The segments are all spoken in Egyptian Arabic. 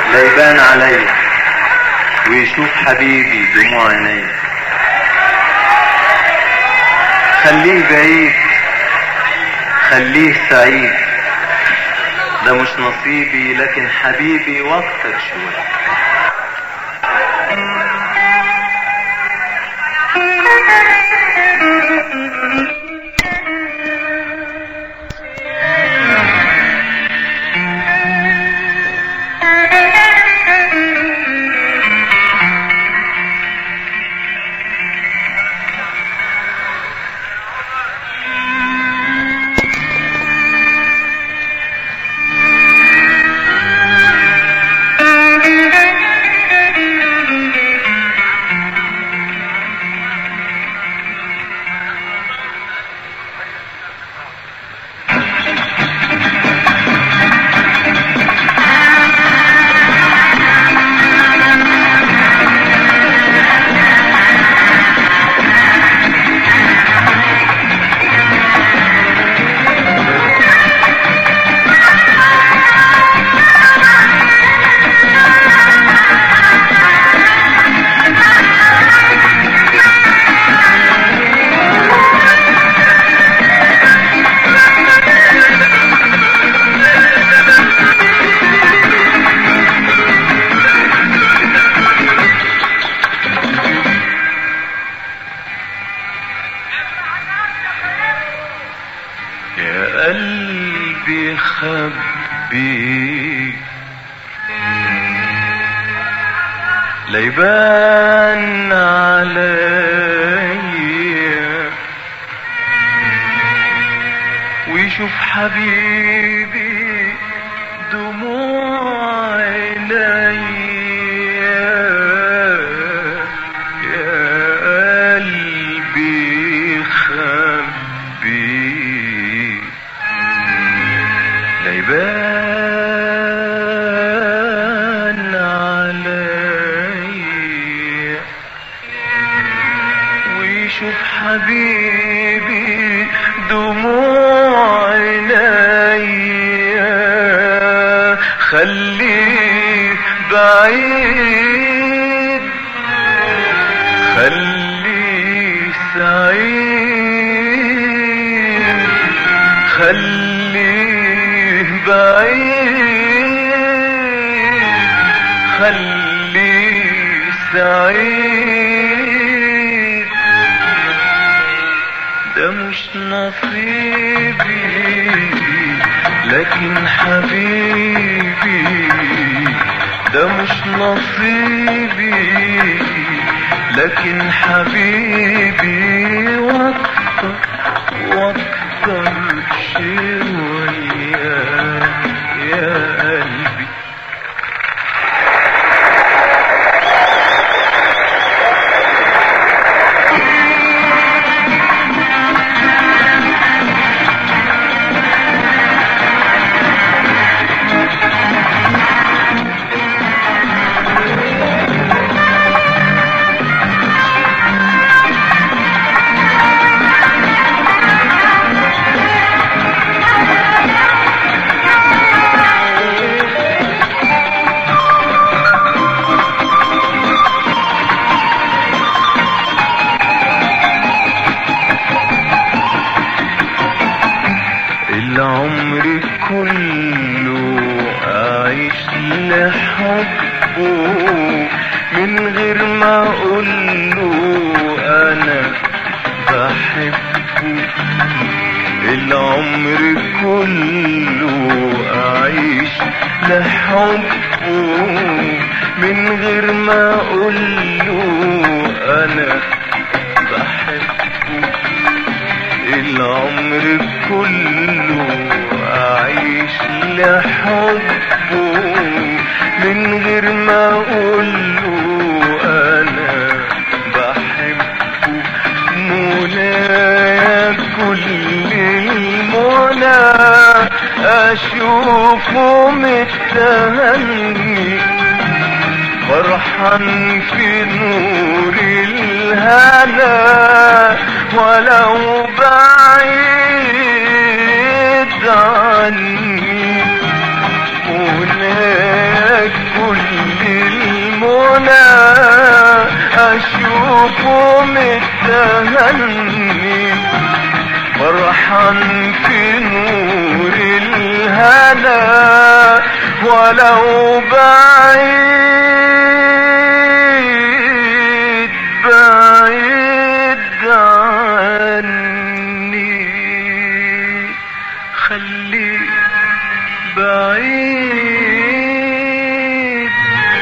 لا يبان علي ويشوف حبيبي دموع عيني خليه بعيد خليه سعيد ده مش نصيبي لكن حبيبي واكتر شوية يا قلبي خبي ليبان عليا ويشوف حبيبي دموع عينيا يا قلبي خبي ليبان عليا ويشوف حبيبي دموع عينيا خليه بعيد خليه سعيد خليه بعيد خليه سعيد ده مش نصيبي لكن حبيبي ده مش نصيبي لكن حبيبي واكتر واكتر شوية يا قلبي العمر كله أعيش لحبه من غير ما أقوله أنا بحبه العمر كله أعيش لحبه من غير ما أقوله أنا بحبه العمر كله أعيش لحبه من غير ما أقوله أنا بحبه منايا كل المنى أشوفه متهني فرحان في نور الهنا ولو بعيد عني هناك كل اشوفه متهني فرحان في نور الهنا ولو بعيد بعيد عني خليه بعيد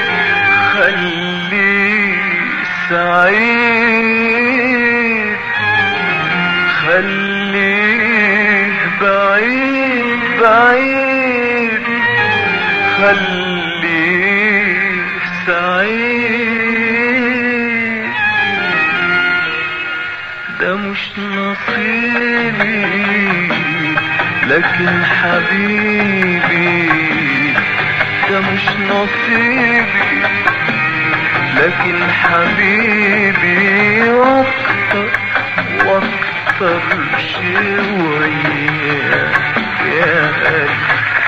خليه سعيد خليه بعيد بعيد خليه سعيد ده مش نصيبي لكن حبيبي ده مش نصيبي لكن حبيبي واكتر واكتر شوية يا قلبي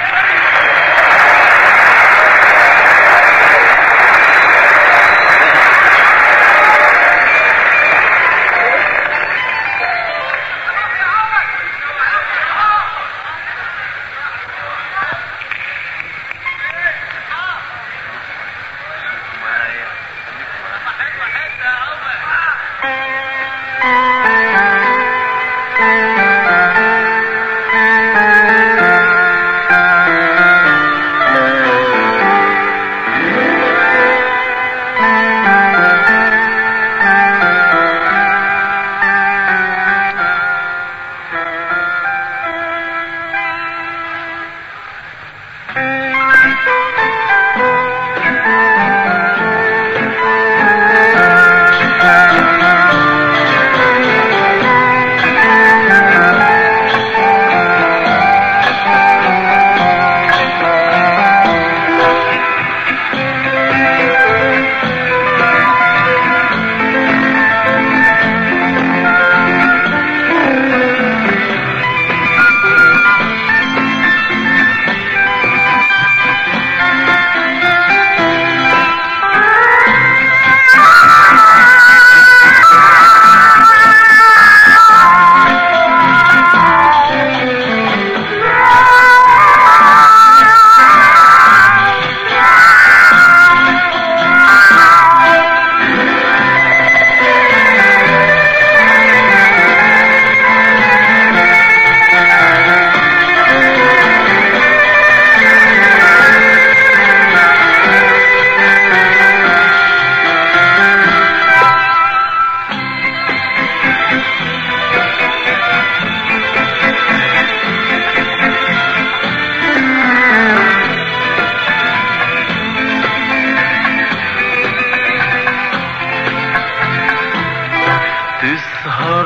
تسهر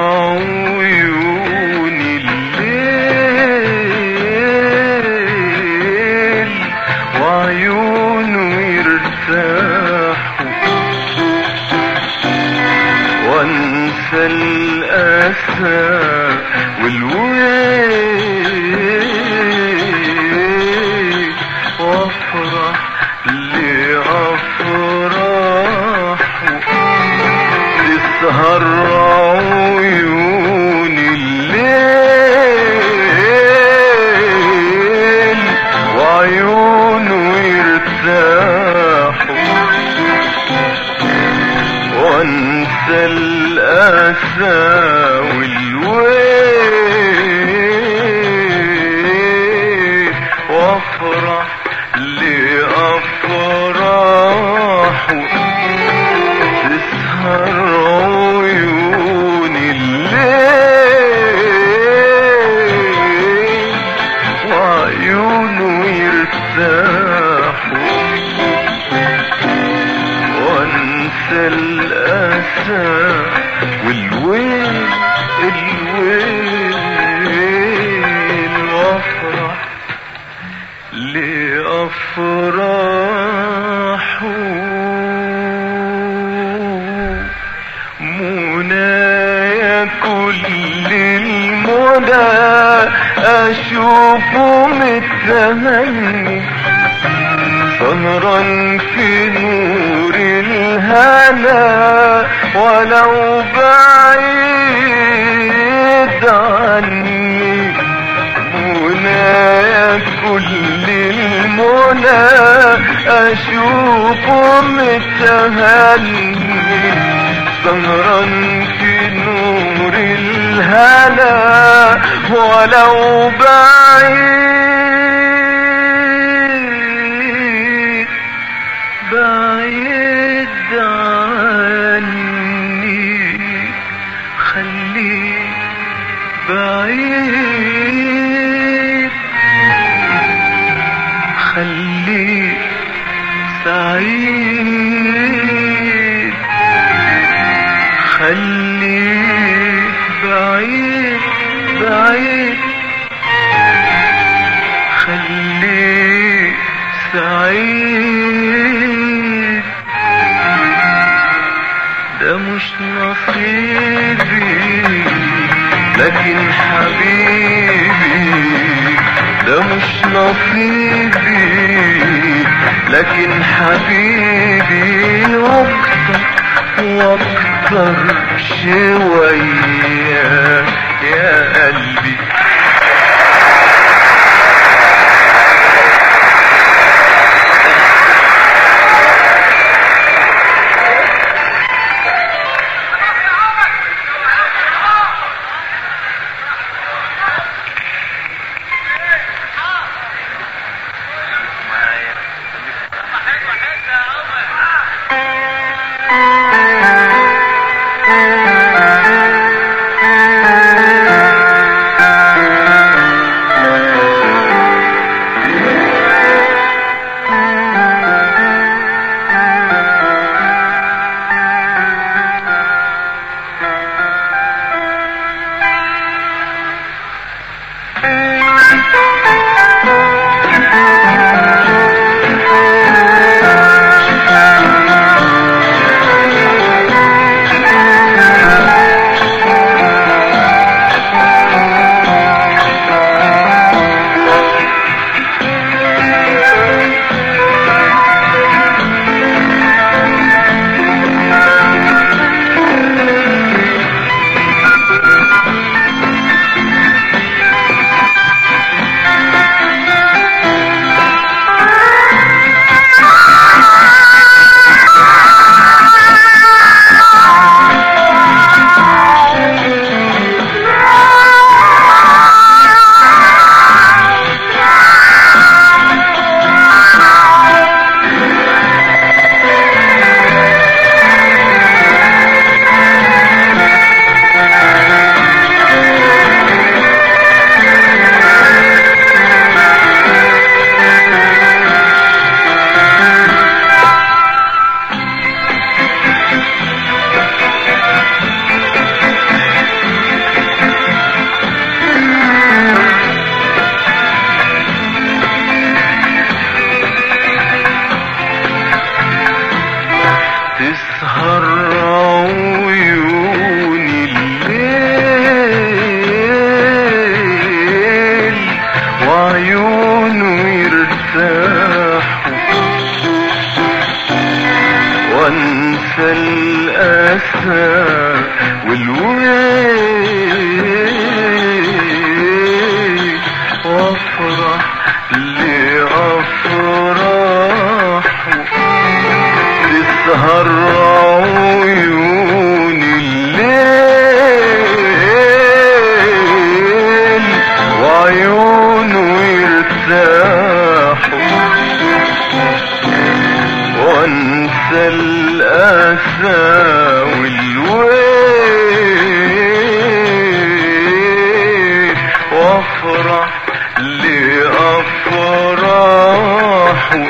عيون الليل وعيونه يرتاحوا وانسى الاسى والويل وافرح لافراحه تسهر عيون الليل وعيونه يرتاحوا وانسى الاسى والويل وافرح لافراحه تسهر عيون الليل وعيونه يرتاحوا وانسى الاسى والويل الويل وافرح لأفراحه منايا كل المنى أشوفه متهني سهرا في نور الهنا ولو بعيد عني منايا كل المنى أشوفه متهني سهران في نور الهنا ولو بعيد بعيد عني خليك بعيد خليك سعيد خليك بعيد بعيد خليك سعيد ده مش نصيبي لكن حبيبي ده مش نصيبي لكن حبيبي واكتر واكتر شوية يا قلبي تسهر عيون الليل وعيونه يرتاحوا وانسى الاسى والويل وافرح لافراحه تسهر عيون الليل وعيونه يرتاحوا وانسى الاسى والويل وافرح لافراحه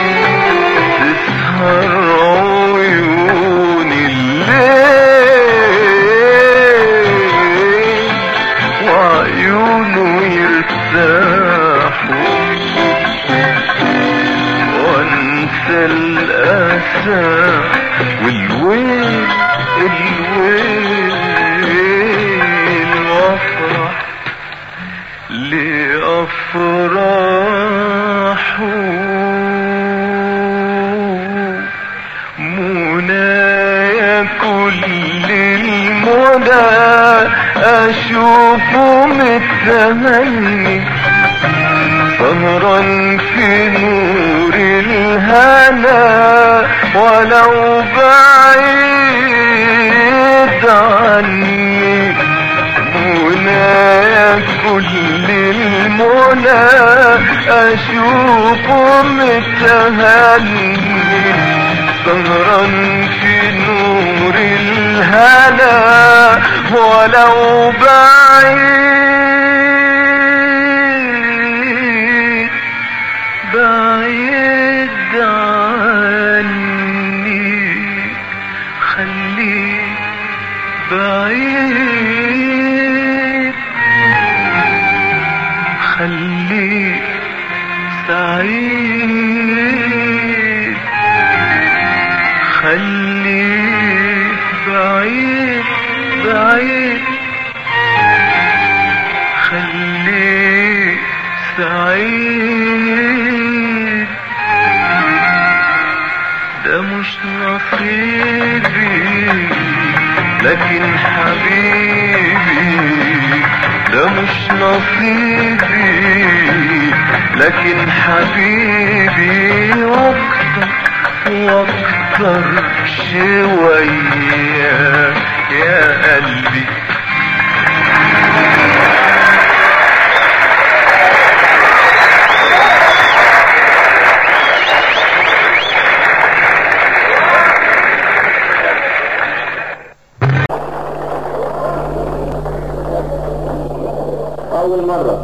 تسهر عيون الليل وعيونه يرتاحوا وانسى الاسى والويل الويل وافرح لأفراحه منايا كل المنى اشوفه متهني سهرا في نور الهنا ولو بعيد عني منايا كل المنى اشوفه متهني سهرا في نور الهنا ولو بعيد بعيد عني خليك بعيد خليك سعيد خليك بعيد بعيد خليك سعيد ده مش نصيبي لكن حبيبي ده مش نصيبي لكن حبيبي واكتر واكتر شوية يا قلبي أول مرة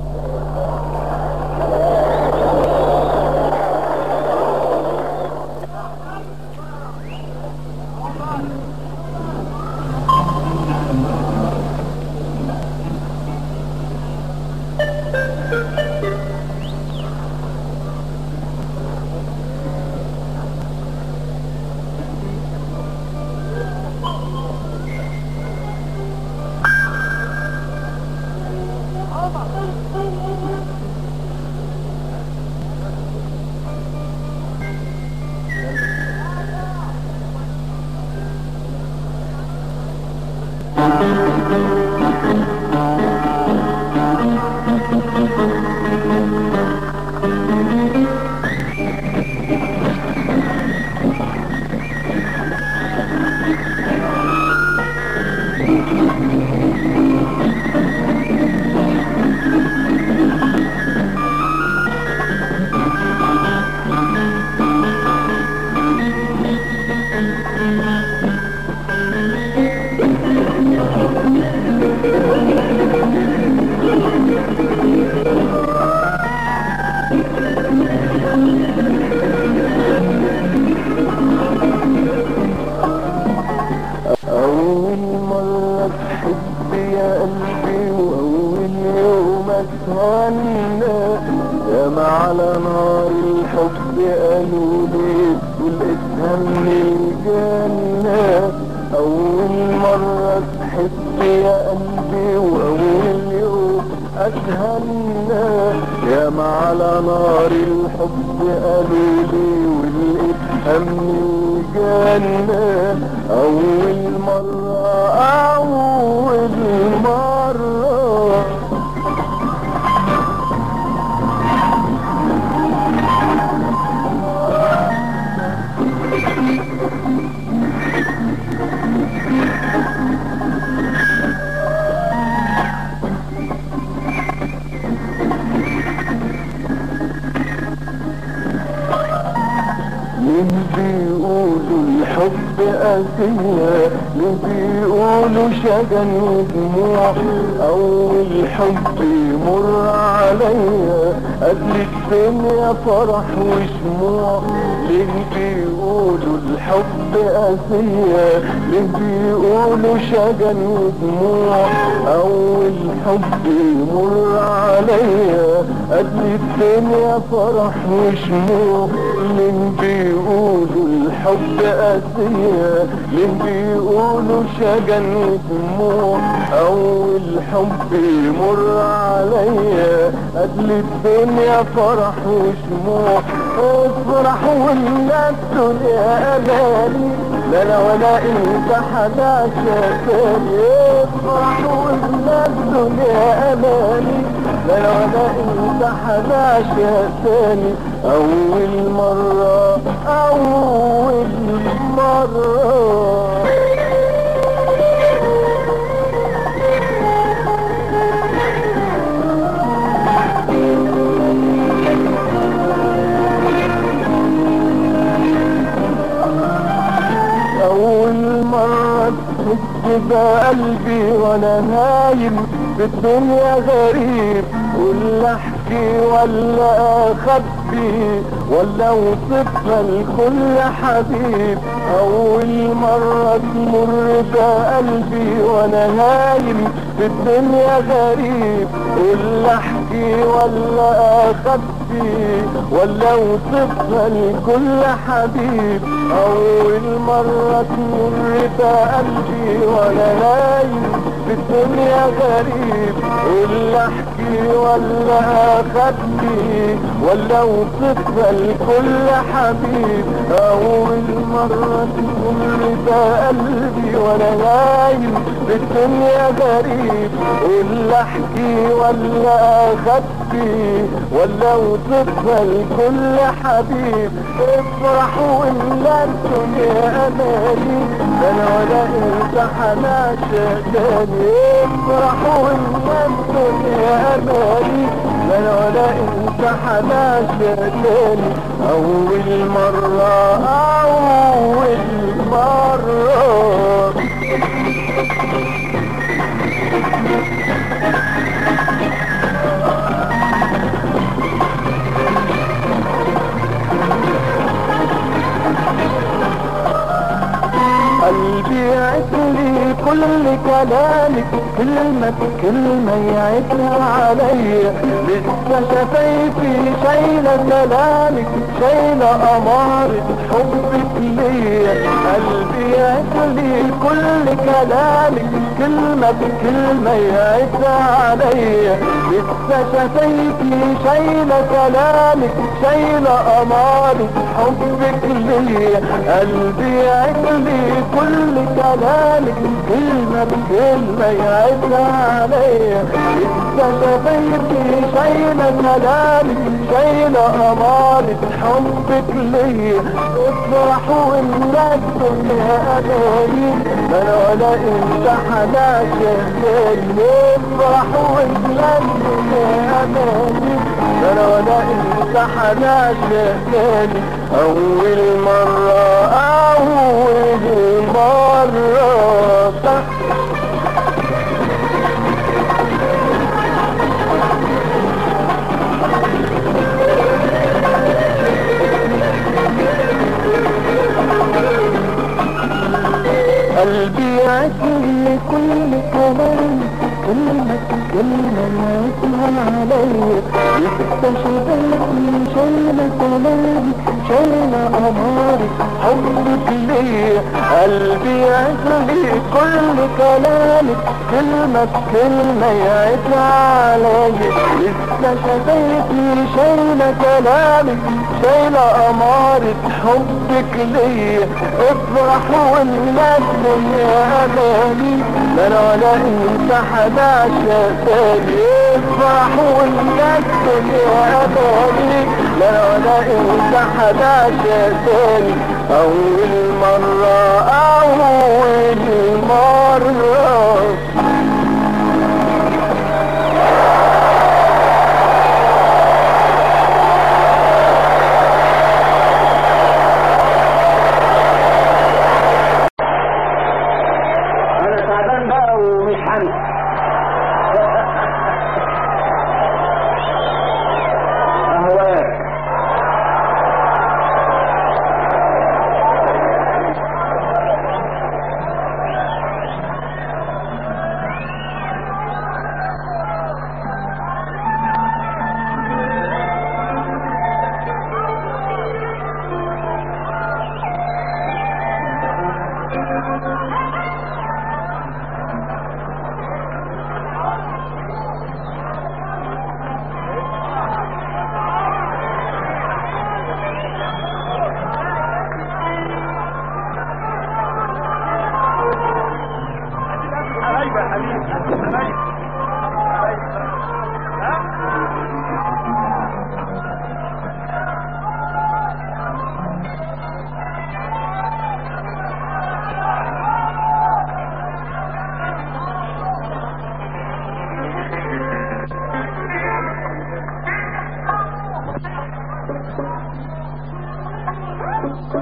أول مرة تحب يا قلبي وأول يوم أتهنى يا على نار الحب قالوا لي ولقيتها من الجنة أول مرة تحب يا قلبي وأول يوم أتهنى يا على نار الحب قالوا لي ولقيتها من الجنة أول مرة أول مرة مين بيقولوا الحب قاسية مين بيقولوا شجن ودموع أول حب يمر عليا قبل الدنيا فرح وشموع ليه بيقولوا الحب قاسية ليه بيقولوا شجن ودموع أول حب يمر عليا قبل الدنيا فرح وشموع من بيقولوا الحب قاسية من بيقولوا شجن ودموع أول حب يمر عليا قبل الدنيا فرح وشموع افرح ولا الدنيا اماني لا انا ولا انت حدا شافاني افرح ولا الدنيا اماني لا انا ولا انت حدا شافاني اول مرة اول مرة أول مرة تحس بقلبي وأنا نايم في الدنيا غريب ولا أحكي ولا أخبي ولا أوصفها لكل حبيب أول مرة تمر بقلبي وأنا نايم في الدنيا غريب ولا أحكي ولا أخبي ولا أوصفها لكل حبيب أول مرة تمر بقلبي وأنا نايم في الدنيا غريب ولا أحكي ولا أخبي ولا أوصفها لكل حبيب أول مرة تمر بقلبي وأنا نايم في الدنيا غريب ولا أحكي ولا أخبي ولا أوصفها لكل حبيب افرح ولا الدنيا أماني أنا ولا أنت حماش تاني افرح ولا الدنيا أماني أنا ولا أنت حماش تاني أول مرة أول مرة قلبي يعتلي كل كلامك كلمة كلمة يعتها عليا لسه شفايفي شايلة كلامك شايلة أمارة حبك ليا قلبي يعتلي كل كلامك كلمة بكلمة يعتها عليا لسه شفايفي شايلة كلامك شايلة أمارة حبك ليا قلبي يعتلي كل كلامك كلمة بكلمة يعدها عليا لسه شفايفي شايلة كلامك شايلة أمارة حبك ليا افرح واملا الدنيا أماني أنا ولا انت حدا شهداني افرح واملا الدنيا أماني أنا ولا انت حدا شهداني أول مرة أول مرة قلبي يعجبني كل كلام كلمة كلمة يسمع عليا يستشهدني شايلة كلامي شايلة أماري حبك ليا قلبي يعجبني كل كلامك كلمة كلمة يعز عليا استشهدتني شايلة كلامك شايلة أمارة حبك ليا افرح واملا الدنيا أماني لا انا ولا انت حدا شافاني افرح واملا الدنيا أماني لا انا ولا انت حدا شافاني أول مرة أول مرة انا تعبان بقى ومش حامل اهواك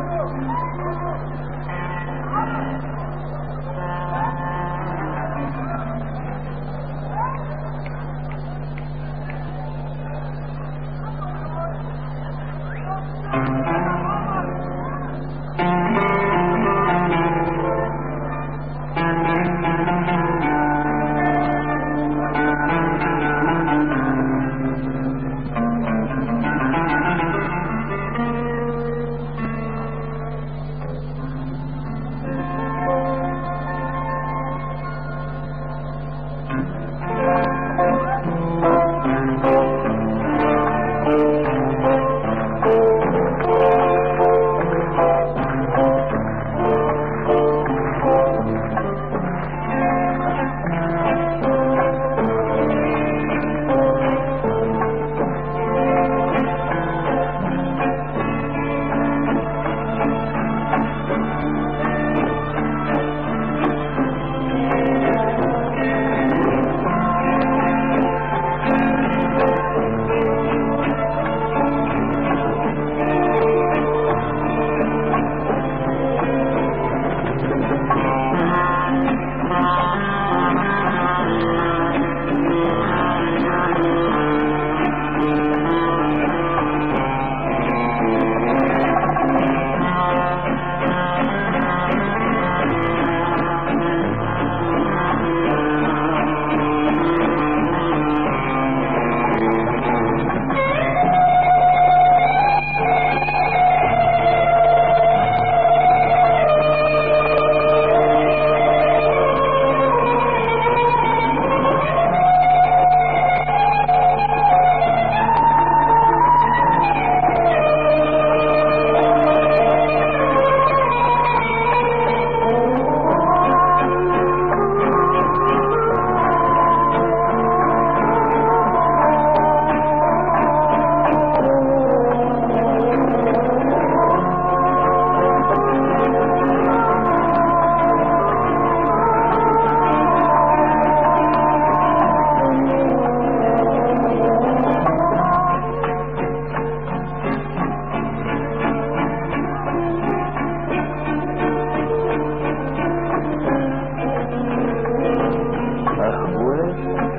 أهواك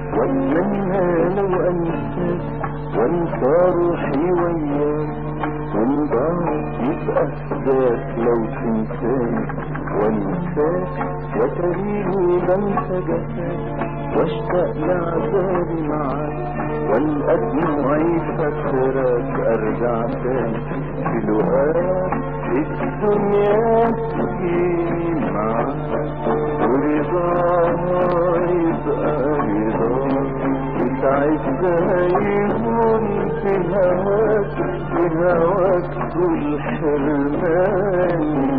وأتمنى لو أنساك وأنسى روحي وياك ونضاع يبقى فداك لو تنساني وانساك وتريني بنسى جفاك واشتاق لعذابي معاك والقى دموعي فاكراك ارجع تاني في لقاك الدنيا تجيني معاك ورضاها يبقى رضاك وساعتها يهون في هواك في هواك كل حرمان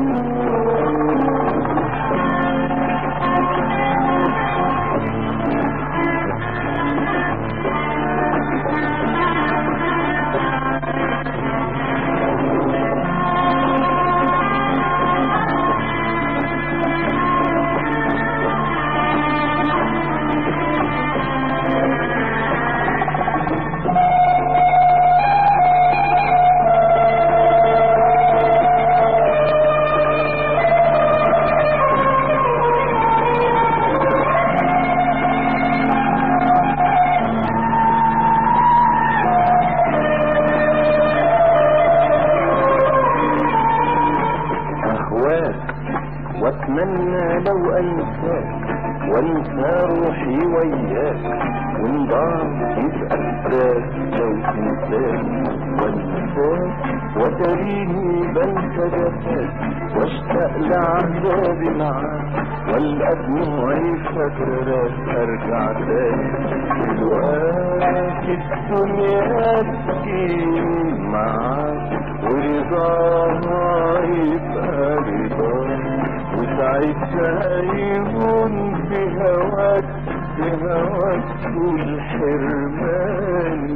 أهواك وأتمنى لو أنساك وأنسى روحي وياك ونضاع يبقى فداك لو تنساك وأنساك وتريني بنسى جفاك واشتاق لعذابي معاك والقى دموعي فاكراك ارجع تاني دلوقتي الدنيا تجيني معاك ورضاها يبقى رضاك وساعتها يهون في هواك في هواك كل حرمان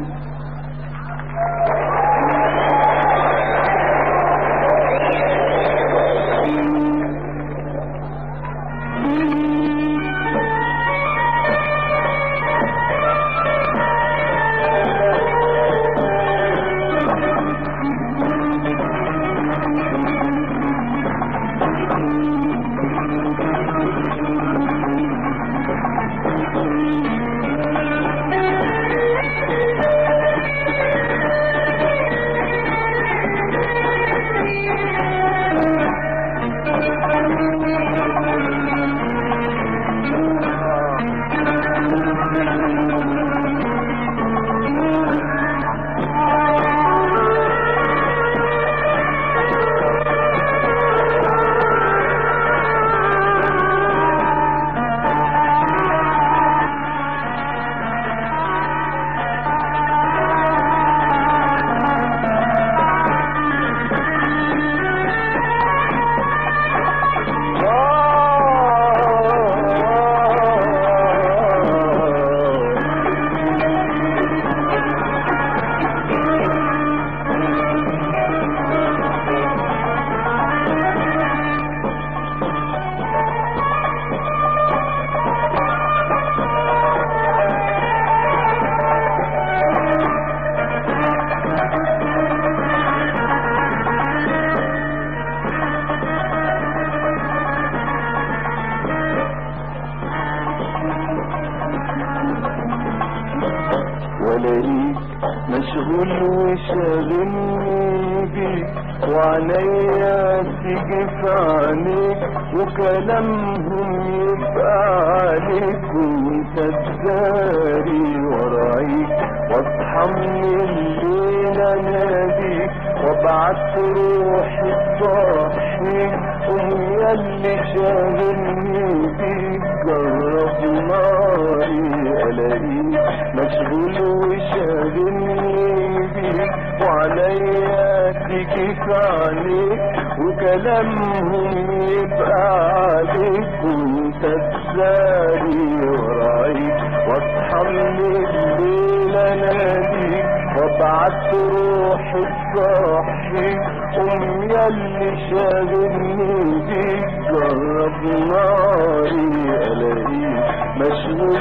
مشغول وشاغلني بيك وعليا تيجي في عينيك وكلامهم يبقى عليك وانت تداري ورايك واصحى من الليل اناديك وابعت روحي تصحيك قوم ياللي شاغلني بيك جرب ناري الاقيك مشغول وشاغلني بيك وعليا تيجي في عليك وكلامهم يبقى عليك وانت تزاري ورايك واصحى من الليل اناديك وابعت روحي تصحيك قوم ياللي شاغلني بيك جرب ناري الاقيك مشغول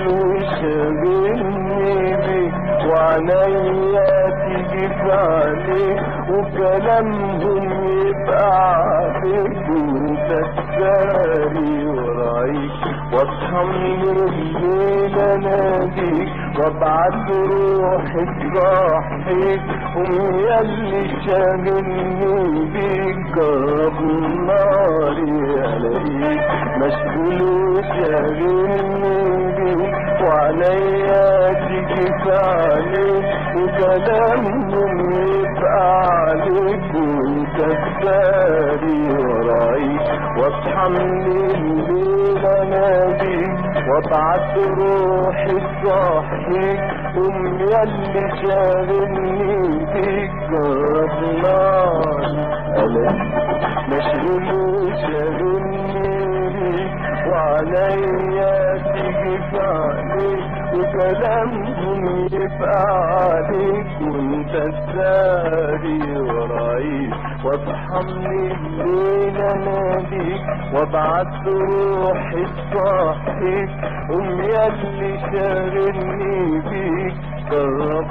وشاغلني بيك وعليا تيجي في عليك وكلامهم يبقى عليك وانت تساري ورايك واصحى من الليل اناديك وابعت روحي تصحيك قوم ياللي شاغلني بيك جرب ناري الاقيك مشغول وشاغلني بيك وعليا تيجي في عليك وكلامهم يبقى عليك وانت تساري ورايك واصحى من الليل اناديك وابعت روحي تصحيك قوم ياللي شاغلني بيك جرب نار الاقيك مشغول وشاغلني بيك وعليا تيجي في عليك وكلامهم يبقى عليك وانت تساري ورايك واصحى من الليل اناديك وابعت روحي تصحيك قوم ياللي شاغلني بيك جرب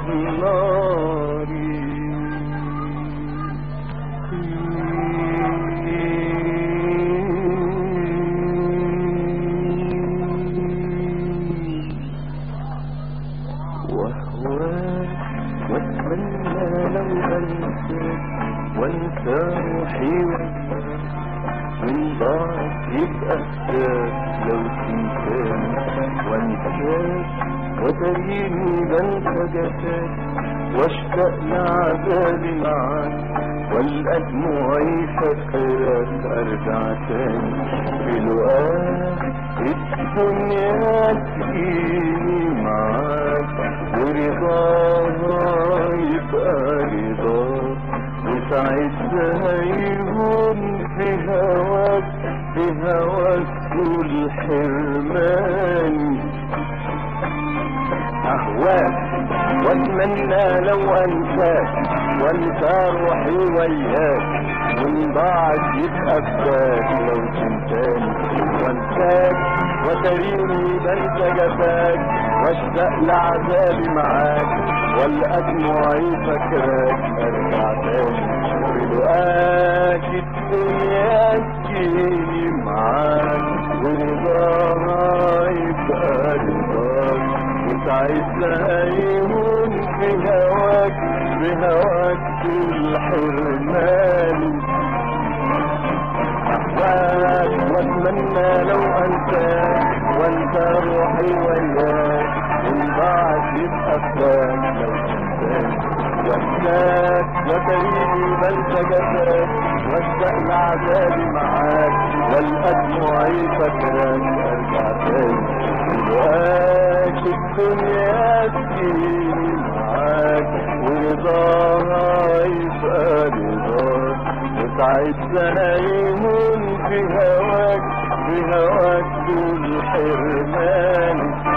ناري وهواك واتمنى لو انساك وانسى روحي وانساك من ضاعت يبقى فداك لو تنساني وانساك وتريني بنسى جفاك واشتاق لعذابي معاك والأدمعي فكرك أرجع تاني بلقاك الدنيا تجيني معاك ورضاها يبقى رضاك وساعتها يهون في هواك في هواك كل حرماني اهواك واتمنى لو انساك وانسى روحي وياك وان ضاعت يبقى فداك لو تنساني وانساك وتريني بنسى جفاك واشتاق لعذابي معاك والأدمعي فكراك ارجع تاني بلقاك الدنيا تجيني معاك ورضاها يبقى رضاك وساعتها يهون في هواك بهواك كل حرماني أحواك واتمنى لو انساك وانسى روحي وياك ان ضاعت يبقى فداك لو تنساك وانساك وتريني بنسى جفاك واشتاق لعذابي معاك والأدمعي فكراك ارجع تاني جواك الدنيا تجيني معاك ورضاها يبقى رضاك وساعتها يهون في هواك في هواك كل حرماني